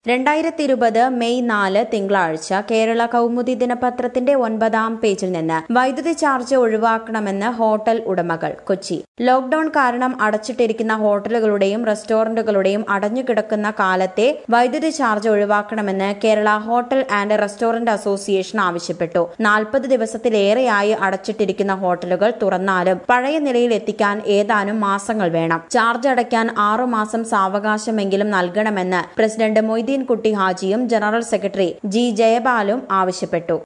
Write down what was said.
രണ്ടായിരത്തി ഇരുപത് മെയ് നാല് തിങ്കളാഴ്ച കേരള കൗമുദി ദിനപത്രത്തിന്റെ ഒൻപതാം പേജിൽ നിന്ന് വൈദ്യുതി ചാർജ് ഒഴിവാക്കണമെന്ന് ഹോട്ടൽ ഉടമകൾ കൊച്ചി ലോക്ഡൌൺ കാരണം അടച്ചിട്ടിരിക്കുന്ന ഹോട്ടലുകളുടെയും റെസ്റ്റോറന്റുകളുടെയും അടഞ്ഞുകിടക്കുന്ന കാലത്തെ വൈദ്യുതി ചാർജ് ഒഴിവാക്കണമെന്ന് Kerala hotel and restaurant association ആവശ്യപ്പെട്ടു നാൽപ്പത് ദിവസത്തിലേറെയായി അടച്ചിട്ടിരിക്കുന്ന ഹോട്ടലുകൾ തുറന്നാലും പഴയ നിലയിൽ എത്തിക്കാൻ ഏതാനും മാസങ്ങൾ വേണം ചാർജ് അടയ്ക്കാൻ ആറുമാസം സാവകാശമെങ്കിലും നൽകണമെന്ന് പ്രസിഡന്റ് മൊയ്തീൻ കുട്ടി ഹാജിയും ജനറൽ സെക്രട്ടറി ജി ജയപാലും ആവശ്യപ്പെട്ടു